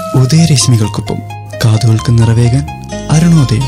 ഉദയരശ്മികൾക്കൊപ്പം കാതുകൾക്ക് നിറവേകാൻ അരുണോദയം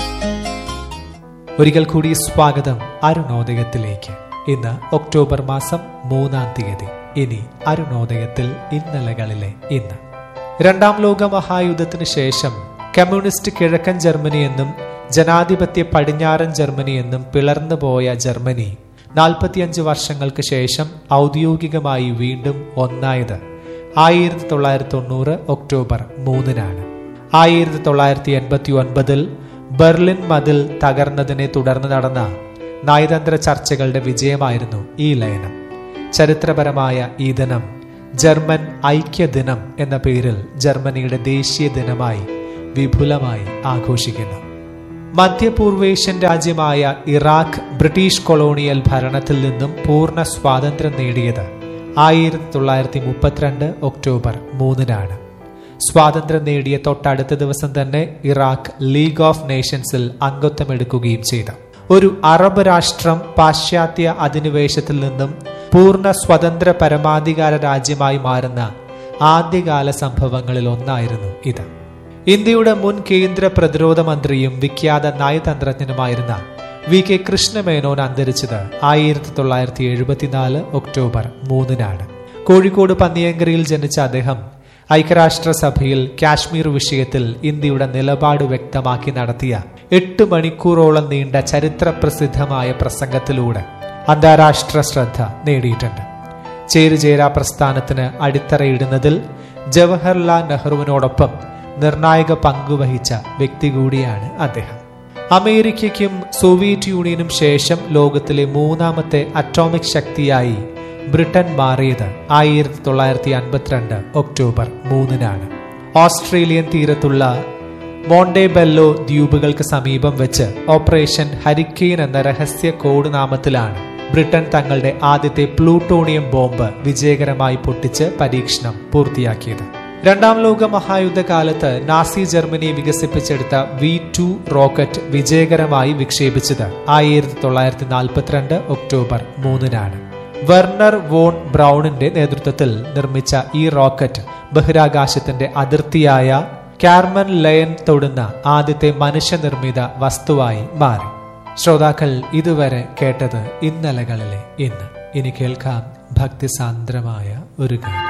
ഒരിക്കൽ കൂടി സ്വാഗതം അരുണോദയത്തിലേക്ക് ഇന്ന് ഒക്ടോബർ മാസം മൂന്നാം തീയതി ഇനി അരുണോദയത്തിൽ ഇന്നലകളിലെ ഇന്ന് രണ്ടാം ലോക മഹായുദ്ധത്തിന് ശേഷം കമ്മ്യൂണിസ്റ്റ് കിഴക്കൻ ജർമ്മനി എന്നും ജനാധിപത്യ പടിഞ്ഞാറൻ ജർമ്മനി എന്നും പിളർന്നു പോയ ജർമ്മനി നാൽപ്പത്തിയഞ്ച് വർഷങ്ങൾക്ക് ശേഷം ഔദ്യോഗികമായി വീണ്ടും ഒന്നായത് ആയിരത്തി തൊള്ളായിരത്തി തൊണ്ണൂറ് ഒക്ടോബർ മൂന്നിനാണ് ആയിരത്തി തൊള്ളായിരത്തി എൺപത്തി ഒൻപതിൽ ബെർലിൻ മതിൽ തകർന്നതിനെ തുടർന്ന് നടന്ന നയതന്ത്ര ചർച്ചകളുടെ വിജയമായിരുന്നു ഈ ലയനം ചരിത്രപരമായ ഈ ദിനം ജർമ്മൻ ഐക്യദിനം എന്ന പേരിൽ ജർമ്മനിയുടെ ദേശീയ ദിനമായി വിപുലമായി ആഘോഷിക്കുന്നു മധ്യപൂർവേഷ്യൻ രാജ്യമായ ഇറാഖ് ബ്രിട്ടീഷ് കൊളോണിയൽ ഭരണത്തിൽ നിന്നും പൂർണ്ണ സ്വാതന്ത്ര്യം നേടിയത് ആയിരത്തി തൊള്ളായിരത്തി മുപ്പത്തിരണ്ട് ഒക്ടോബർ മൂന്നിനാണ് സ്വാതന്ത്ര്യം നേടിയ തൊട്ടടുത്ത ദിവസം തന്നെ ഇറാഖ് ലീഗ് ഓഫ് നേഷൻസിൽ അംഗത്വമെടുക്കുകയും ചെയ്തു ഒരു അറബ് രാഷ്ട്രം പാശ്ചാത്യ അധിനിവേശത്തിൽ നിന്നും പൂർണ്ണ സ്വതന്ത്ര പരമാധികാര രാജ്യമായി മാറുന്ന ആദ്യകാല സംഭവങ്ങളിൽ ഒന്നായിരുന്നു ഇത് ഇന്ത്യയുടെ മുൻ കേന്ദ്ര പ്രതിരോധ മന്ത്രിയും വിഖ്യാത നയതന്ത്രജ്ഞനുമായിരുന്ന വി കെ കൃഷ്ണമേനോൻ അന്തരിച്ചത് ആയിരത്തി തൊള്ളായിരത്തി എഴുപത്തിനാല് ഒക്ടോബർ മൂന്നിനാണ് കോഴിക്കോട് പന്നിയങ്കരയിൽ ജനിച്ച അദ്ദേഹം ഐക്യരാഷ്ട്രസഭയിൽ കാശ്മീർ വിഷയത്തിൽ ഇന്ത്യയുടെ നിലപാട് വ്യക്തമാക്കി നടത്തിയ എട്ട് മണിക്കൂറോളം നീണ്ട ചരിത്രപ്രസിദ്ധമായ പ്രസംഗത്തിലൂടെ അന്താരാഷ്ട്ര ശ്രദ്ധ നേടിയിട്ടുണ്ട് ചേരുചേരാ പ്രസ്ഥാനത്തിന് അടിത്തറയിടുന്നതിൽ ജവഹർലാൽ നെഹ്റുവിനോടൊപ്പം നിർണായക പങ്കുവഹിച്ച വ്യക്തി കൂടിയാണ് അദ്ദേഹം അമേരിക്കയ്ക്കും സോവിയറ്റ് യൂണിയനും ശേഷം ലോകത്തിലെ മൂന്നാമത്തെ അറ്റോമിക് ശക്തിയായി ബ്രിട്ടൻ മാറിയത് ആയിരത്തി തൊള്ളായിരത്തി അൻപത്തിരണ്ട് ഒക്ടോബർ മൂന്നിനാണ് ഓസ്ട്രേലിയൻ തീരത്തുള്ള മോണ്ടെബെല്ലോ ദ്വീപുകൾക്ക് സമീപം വെച്ച് ഓപ്പറേഷൻ ഹരിക്കെയിൻ എന്ന രഹസ്യ കോഡ് നാമത്തിലാണ് ബ്രിട്ടൻ തങ്ങളുടെ ആദ്യത്തെ പ്ലൂട്ടോണിയം ബോംബ് വിജയകരമായി പൊട്ടിച്ച് പരീക്ഷണം പൂർത്തിയാക്കിയത് രണ്ടാം ലോക മഹായുദ്ധകാലത്ത് നാസി ജർമ്മനി വികസിപ്പിച്ചെടുത്ത വി ടു റോക്കറ്റ് വിജയകരമായി വിക്ഷേപിച്ചത് ആയിരത്തി തൊള്ളായിരത്തി നാൽപ്പത്തിരണ്ട് ഒക്ടോബർ മൂന്നിനാണ് വെർണർ വോൺ ബ്രൗണിന്റെ നേതൃത്വത്തിൽ നിർമ്മിച്ച ഈ റോക്കറ്റ് ബഹിരാകാശത്തിന്റെ അതിർത്തിയായ കാർമൻ ലയൻ തൊടുന്ന ആദ്യത്തെ മനുഷ്യനിർമ്മിത വസ്തുവായി മാറി ശ്രോതാക്കൾ ഇതുവരെ കേട്ടത് ഇന്നലകളിലെ ഇന്ന് ഇനി കേൾക്കാം ഭക്തിസാന്ദ്രമായ ഒരു ഗാനം